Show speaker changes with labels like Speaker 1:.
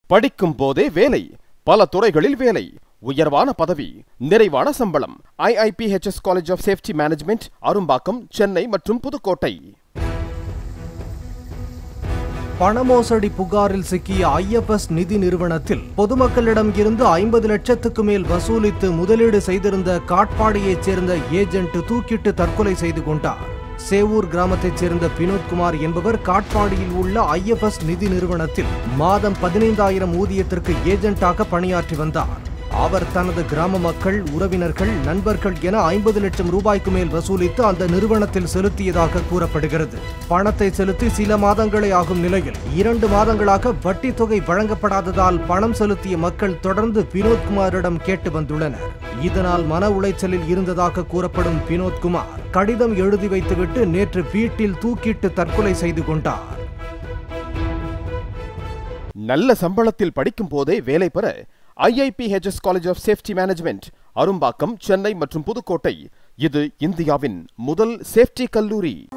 Speaker 1: படிக்கும் போதே வேலை பல துறைகளில் வேலை உயர்வான பதவி நிறைவான சம்பளம் IIPHS college of safety management Arumbakkam Chennai மற்றும் புதுக்கோட்டை
Speaker 2: பணமோசடி புகாரில் சிக்கிய ஐஎஃப்எஸ் நிதி நிறுவனத்தில் பொதுமக்களிடம் இருந்து ஐம்பது லட்சத்துக்கு மேல் வசூலித்து முதலீடு செய்திருந்த காட்பாடியைச் சேர்ந்த ஏஜென்ட் தூக்கிட்டு தற்கொலை செய்து கொண்டார் சேவூர் கிராமத்தைச் சேர்ந்த வினோத்குமார் என்பவர் காட்பாடியில் உள்ள ஐஎஃப்எஸ் நிதி நிறுவனத்தில் மாதம் பதினைந்தாயிரம் ஊதியத்திற்கு ஏஜென்ட்டாக பணியாற்றி வந்தார் அவர் தனது கிராம மக்கள் உறவினர்கள் நண்பர்கள் என ஐம்பது லட்சம் ரூபாய்க்கு மேல் வசூலித்து அந்த நிறுவனத்தில் செலுத்தியதாக கூறப்படுகிறது பணத்தை செலுத்தி சில மாதங்களே ஆகும் நிலையில் இரண்டு மாதங்களாக வட்டி தொகை வழங்கப்படாததால் பணம் செலுத்திய மக்கள் தொடர்ந்து வினோத்குமாரிடம் கேட்டு வந்துள்ளனர் இதனால் மன உளைச்சலில் இருந்ததாக கூறப்படும் வினோத்குமார் கடிதம் எழுதி வைத்துவிட்டு நேற்று வீட்டில் தூக்கிட்டு தற்கொலை செய்து கொண்டார்
Speaker 1: நல்ல சம்பளத்தில் படிக்கும் போதே வேலை பெற IIPHS college of safety management Arumbakkam Chennai மற்றும் புதுக்கோட்டை இது இந்தியாவின் முதல் சேஃப்டி கல்லூரி